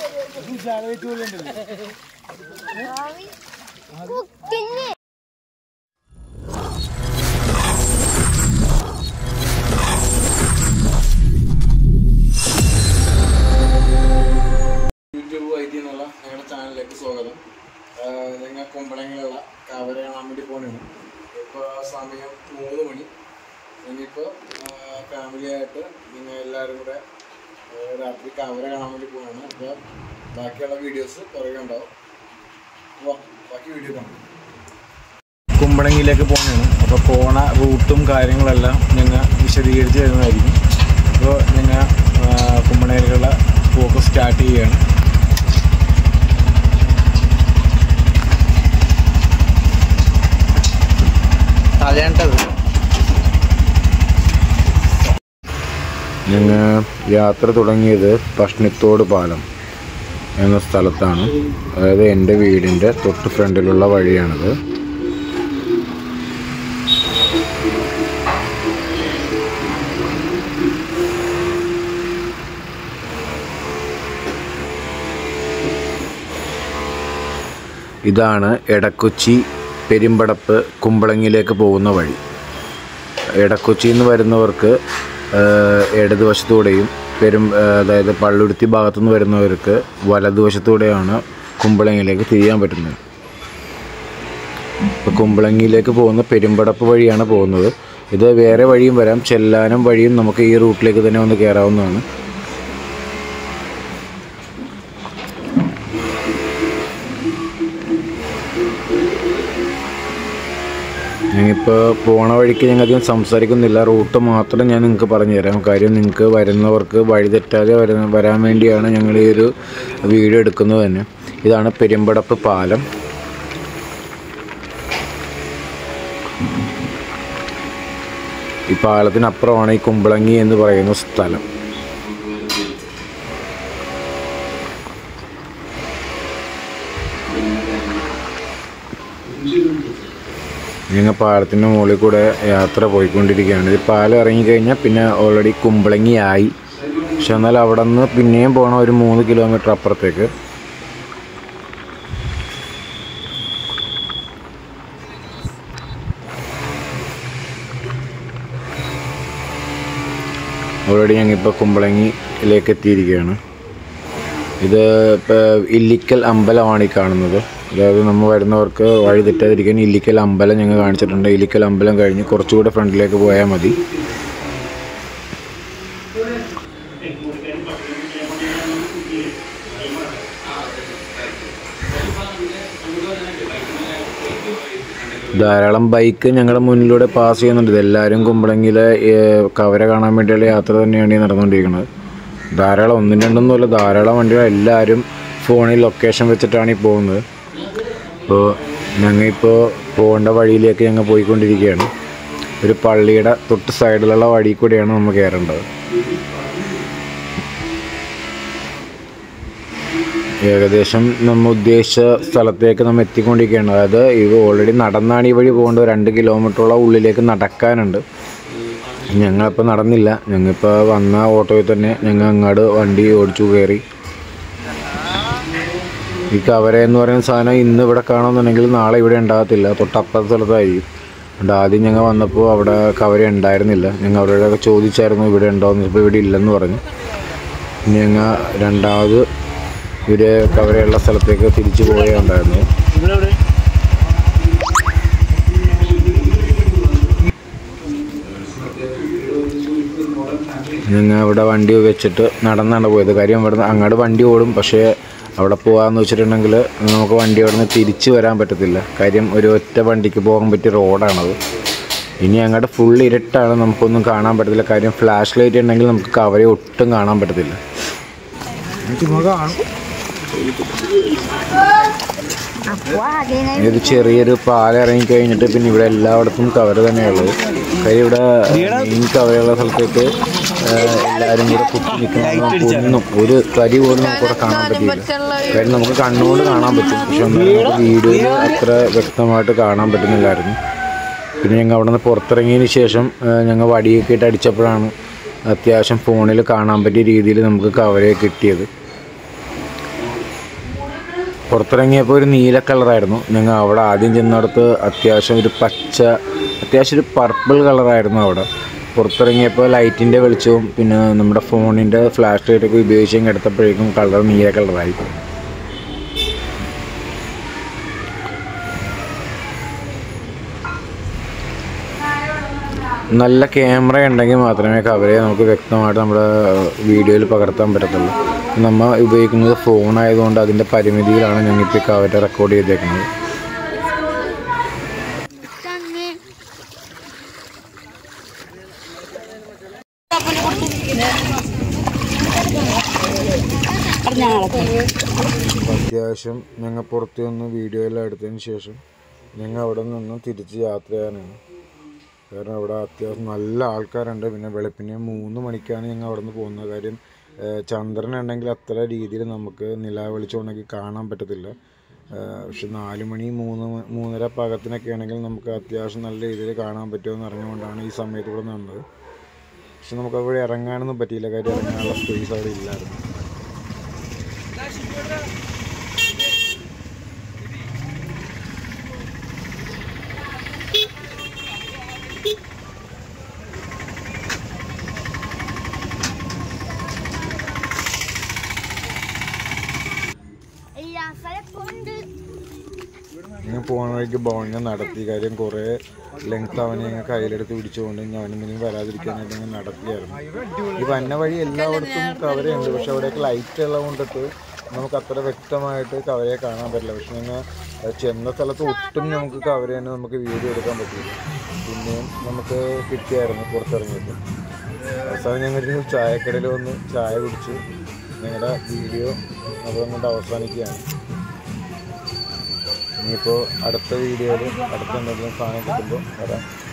cooking YouTube വൈദ്യം എന്നുള്ള ഞങ്ങളുടെ ചാനലിലേക്ക് സ്വാഗതം ആഹ് ഞങ്ങൾ കുമ്പളങ്ങിലുള്ള കവര കാണാൻ വേണ്ടി പോകണാണ് ഇപ്പോൾ സമയം മൂന്ന് മണി ഇനിയിപ്പോൾ ഫാമിലി ആയിട്ട് നിങ്ങൾ എല്ലാവരും കൂടെ ആഹ് രാത്രി കവര കാണാൻ വേണ്ടി പോകണാണ് അപ്പോൾ ബാക്കിയുള്ള വീഡിയോസ് പുറകെ ഉണ്ടാവും അപ്പോൾ ബാക്കി വീഡിയോ കാണാം കുമ്പളങ്ങിയിലേക്ക് പോകുന്നതാണ് അപ്പോൾ പോണ റൂട്ടും കാര്യങ്ങളെല്ലാം ഞങ്ങൾ വിശദീകരിച്ച് തരുന്നതായിരിക്കും അപ്പോൾ ഞങ്ങൾ കുമ്പളങ്ങിയിലേക്കുള്ള പോക്ക് സ്റ്റാർട്ട് ചെയ്യുകയാണ് തലയേണ്ടത് ഞങ്ങൾ യാത്ര തുടങ്ങിയത് പഷ്ണിത്തോട് പാലം എന്ന സ്ഥലത്താണ് അതായത് എൻ്റെ വീടിൻ്റെ തൊട്ട് ഫ്രണ്ടിലുള്ള വഴിയാണിത് ഇതാണ് എടക്കൊച്ചി പെരുമ്പടപ്പ് കുമ്പളങ്ങിയിലേക്ക് പോകുന്ന വഴി എടക്കൊച്ചിയിൽ നിന്ന് വരുന്നവർക്ക് ആഹ്, ഇടതുവശത്തൂടെയും പെരും ആഹ്, അതായത് പള്ളുരുത്തി ഭാഗത്തു നിന്ന് വരുന്നവർക്ക് വലതുവശത്തൂടെയാണ് കുമ്പളങ്ങിയിലേക്ക് തിരിയാൻ പറ്റുന്നത് ഇപ്പോൾ കുമ്പളങ്ങിയിലേക്ക് പോകുന്ന പെരുമ്പടപ്പ് വഴിയാണ് പോകുന്നത് ഇത് വേറെ വഴിയും വരാം ചെല്ലാനം വഴിയും നമുക്ക് ഈ റൂട്ടിലേക്ക് തന്നെ ഒന്ന് കയറാവുന്നതാണ് ഞങ്ങളിപ്പോൾ പോണ വഴിക്ക് ഞങ്ങൾ അധികം സംസാരിക്കുന്നില്ല റൂട്ട് മാത്രം ഞാൻ നിങ്ങൾക്ക് പറഞ്ഞു തരാം കാര്യം നിങ്ങൾക്ക് വരുന്നവർക്ക് വഴി തെറ്റാതെ വരുന്ന വരാൻ വേണ്ടിയാണ് ഞങ്ങൾ ഈ ഒരു വീഡിയോ എടുക്കുന്നത് തന്നെ ഇതാണ് പെരുമ്പടപ്പ് പാലം ഈ പാലത്തിനപ്പുറമാണ് ഈ കുമ്പളങ്ങി എന്ന് പറയുന്ന സ്ഥലം ഞങ്ങൾ പാലത്തിൻ്റെ മുകളിൽ കൂടെ യാത്ര പോയിക്കൊണ്ടിരിക്കുകയാണ് ഈ പാലം ഇറങ്ങിക്കഴിഞ്ഞാൽ പിന്നെ ഓൾറെഡി കുമ്പളങ്ങി ആയി പക്ഷെ എന്നാൽ അവിടെ നിന്ന് പിന്നെയും പോകണം ഒരു മൂന്ന് കിലോമീറ്റർ അപ്പുറത്തേക്ക് ഓൾറെഡി ഞങ്ങളിപ്പോൾ കുമ്പളങ്ങിയിലേക്ക് എത്തിയിരിക്കുകയാണ് ഇത് ഇപ്പോൾ ഇല്ലിക്കൽ അമ്പലമാണ് ഈ കാണുന്നത് അതായത് നമ്മൾ വരുന്നവർക്ക് വഴി തെറ്റാതിരിക്കാൻ ഇല്ലിക്കൽ അമ്പലം ഞങ്ങൾ കാണിച്ചിട്ടുണ്ട് ഇല്ലിക്കൽ അമ്പലം കഴിഞ്ഞ് കുറച്ചുകൂടെ ഫ്രണ്ടിലേക്ക് പോയാൽ മതി ധാരാളം ബൈക്ക് ഞങ്ങളുടെ മുന്നിലൂടെ പാസ് ചെയ്യുന്നുണ്ട് ഇതെല്ലാവരും കുമ്പളങ്ങിയിലെ ഏഹ്, കവര കാണാൻ വേണ്ടിയുള്ള യാത്ര തന്നെയാണ് ഈ നടന്നുകൊണ്ടിരിക്കുന്നത് ധാരാളം ഒന്നും രണ്ടൊന്നുമല്ല ധാരാളം വണ്ടികൾ എല്ലാവരും ഫോണിൽ ലൊക്കേഷൻ വെച്ചിട്ടാണ് ഈ പോകുന്നത് അപ്പോൾ ഞങ്ങൾ ഇപ്പോൾ പോകേണ്ട വഴിയിലേക്ക് ഞങ്ങൾ പോയിക്കൊണ്ടിരിക്കുകയാണ് ഒരു പള്ളിയുടെ തൊട്ട് സൈഡിലുള്ള വഴി കൂടെയാണ് നമ്മൾ കയറേണ്ടത് ഏകദേശം നമ്മൾ ഉദ്ദേശിച്ച സ്ഥലത്തേക്ക് നമ്മൾ എത്തിക്കൊണ്ടിരിക്കുകയാണ് അതായത് ഇത് ഓൾറെഡി നടന്നാണ് ഈ വഴി പോകേണ്ടത് രണ്ട് കിലോമീറ്ററോളം ഉള്ളിലേക്ക് നടക്കാനുണ്ട് ഞങ്ങളിപ്പോൾ നടന്നില്ല ഞങ്ങളിപ്പോൾ വന്ന ഓട്ടോയിൽ തന്നെ ഞങ്ങൾ അങ്ങോട്ട് വണ്ടി ഓടിച്ചു കയറി ഈ കവര എന്ന് പറയുന്ന സാധനം ഇന്ന് ഇവിടെ കാണുമെന്നുണ്ടെങ്കിൽ നാളെ ഇവിടെ ഉണ്ടാകത്തില്ല തൊട്ടപ്പുറത്തെ സ്ഥലത്തായിരിക്കും അതുകൊണ്ട് ആദ്യം ഞങ്ങൾ വന്നപ്പോൾ അവിടെ കവര ഉണ്ടായിരുന്നില്ല ഞങ്ങൾ അവരോടൊക്കെ ചോദിച്ചായിരുന്നു ഇവിടെ ഉണ്ടോയെന്ന് ഇപ്പോൾ ഇവിടെ ഇല്ലെന്ന് പറഞ്ഞു ഇനി ഞങ്ങൾ രണ്ടാമത് ഇവര് കവരയുള്ള സ്ഥലത്തേക്ക് തിരിച്ചു പോവുകയുണ്ടായിരുന്നു ഞങ്ങൾ അവിടെ വണ്ടി വെച്ചിട്ട് നടന്നാണ് പോയത് കാര്യം ഇവിടെ അങ്ങോട്ട് വണ്ടി ഓടും പക്ഷേ അവിടെ പോകാമെന്ന് വെച്ചിട്ടുണ്ടെങ്കിൽ നമുക്ക് വണ്ടി അവിടെ നിന്ന് തിരിച്ചു വരാൻ പറ്റത്തില്ല കാര്യം ഒരു ഒറ്റ വണ്ടിക്ക് പോകാൻ പറ്റിയ റോഡാണത് ഇനി അങ്ങോട്ട് ഫുൾ ഇരുട്ടാണ് നമുക്കൊന്നും കാണാൻ പറ്റത്തില്ല കാര്യം ഫ്ലാഷ് ലൈറ്റ് ഉണ്ടെങ്കിൽ നമുക്ക് കവരെ ഒട്ടും കാണാൻ പറ്റത്തില്ല അപ്പൊ അതിനെ ഇത് ചെറിയൊരു പാലം ഇറങ്ങി കഴിഞ്ഞിട്ട് പിന്നെ ഇവിടെ എല്ലായിടത്തും കവര തന്നെയുള്ളത് കാര്യം ഇവിടെ മെയിൻ കവരയുള്ള സ്ഥലത്തേക്ക് ആ, എല്ലാവരും കൂടെ കുത്തി നിൽക്കുന്ന ഒന്നും ഒരു തരി പോലും നമുക്കിവിടെ കാണാൻ പറ്റില്ല കാര്യം നമുക്ക് കണ്ണുകൊണ്ട് കാണാൻ പറ്റും പക്ഷെ ഒന്നും നമുക്ക് വീഡിയോയിൽ അത്ര വ്യക്തമായിട്ട് കാണാൻ പറ്റുന്നില്ലായിരുന്നു പിന്നെ ഞങ്ങൾ അവിടെ നിന്ന് പുറത്തിറങ്ങിയതിന് ശേഷം ആ, ഞങ്ങൾ വടിയൊക്കെ ഇട്ട് അടിച്ചപ്പോഴാണ് അത്യാവശ്യം ഫോണിൽ കാണാൻ പറ്റിയ രീതിയിൽ നമുക്ക് കവരയൊക്കെ കിട്ടിയത് പുറത്തിറങ്ങിയപ്പോൾ ഒരു നീല കളറായിരുന്നു ഞങ്ങൾ അവിടെ ആദ്യം ചെന്നിടത്ത് അത്യാവശ്യം ഒരു പച്ച അത്യാവശ്യം ഒരു പർപ്പിൾ കളറായിരുന്നു അവിടെ പുറത്തിറങ്ങിയപ്പോൾ ലൈറ്റിൻ്റെ വെളിച്ചവും പിന്നെ നമ്മുടെ ഫോണിൻ്റെ ഫ്ലാഷ് ലൈറ്റൊക്കെ ഉപയോഗിച്ച് എടുത്തപ്പോഴേക്കും കളർ നീല കളറായി നല്ല ക്യാമറ ഉണ്ടെങ്കിൽ മാത്രമേ കവരെ നമുക്ക് വ്യക്തമായിട്ട് നമ്മുടെ വീഡിയോയിൽ പകർത്താൻ പറ്റത്തുള്ളൂ നമ്മൾ ഉപയോഗിക്കുന്നത് ഫോൺ ആയതുകൊണ്ട് അതിൻ്റെ പരിമിതിയിലാണ് ഞങ്ങളിപ്പോൾ കവരെ റെക്കോർഡ് ചെയ്തേക്കുന്നത് തന്നെ അത്യാവശ്യം ഞങ്ങൾ പുറത്ത് നിന്ന് വീഡിയോ എല്ലാം എടുത്തതിന് ശേഷം ഞങ്ങൾ അവിടെ നിന്ന് തിരിച്ച് യാത്ര ചെയ്യാനാണ് കാരണം അവിടെ അത്യാവശ്യം നല്ല ആൾക്കാരുണ്ട് പിന്നെ വെളുപ്പിനെ മൂന്ന് മണിക്കാണ് ഞങ്ങൾ അവിടെ നിന്ന് പോകുന്നത് കാര്യം ഏഹ് ചന്ദ്രൻ ഉണ്ടെങ്കിൽ അത്ര രീതിയിൽ നമുക്ക് നിലാ വെളിച്ചമുണ്ടെങ്കിൽ കാണാൻ പറ്റത്തില്ല ഏഹ് പക്ഷെ നാല് മണി മൂന്ന് മ- മൂന്നര പാകത്തിനൊക്കെ ആണെങ്കിൽ നമുക്ക് അത്യാവശ്യം നല്ല രീതിയിൽ കാണാൻ പറ്റുമെന്ന് അറിഞ്ഞുകൊണ്ടാണ് ഈ സമയത്ത് ഇവിടെ നിന്നത് പക്ഷെ നമുക്ക് അവിടെ ഇറങ്ങാനൊന്നും പറ്റിയില്ല കാര്യം ഇറങ്ങാനുള്ള സ്പേസ് അവിടെ ഇല്ലായിരുന്നു എല്ലാ സ്ഥലത്തുണ്ട് ഞങ്ങൾ പോകാൻ വഴിക്ക് ബോണിനെ നടത്തി കാര്യം കുറേ ലെങ്ത് അവനെ ഞങ്ങൾ കയ്യിലെടുത്ത് പിടിച്ചുകൊണ്ട് അവനും ഇനി വരാതിരിക്കാനായിട്ട് ഞങ്ങൾ നടത്തിയായിരുന്നു ഈ വന്ന വഴി എല്ലായിടത്തും കവരയുണ്ട് പക്ഷെ അവിടെയൊക്കെ ലൈറ്റ് ഉള്ളത് കൊണ്ടിട്ട് നമുക്ക് അത്ര വ്യക്തമായിട്ട് കവരയെ കാണാൻ പറ്റില്ല പക്ഷെ ഞങ്ങൾ ചെന്ന സ്ഥലത്ത് ഒട്ടും നമുക്ക് കവര തന്നെ നമുക്ക് വീഡിയോ എടുക്കാൻ പറ്റില്ല പിന്നെയും നമുക്ക് കിട്ടിയായിരുന്നു പുറത്തിറങ്ങിയപ്പോൾ അവസാനം ഞങ്ങൾ ഒരു ചായക്കടയിൽ വന്ന് ചായ കുടിച്ച് ഞങ്ങളുടെ വീഡിയോ അവിടെ കൊണ്ട് അവസാനിക്കുകയാണ് ഇനിയിപ്പോൾ അടുത്ത വീഡിയോയിൽ അടുത്ത എന്തെങ്കിലും സാധനം കിട്ടുമ്പോൾ വരാം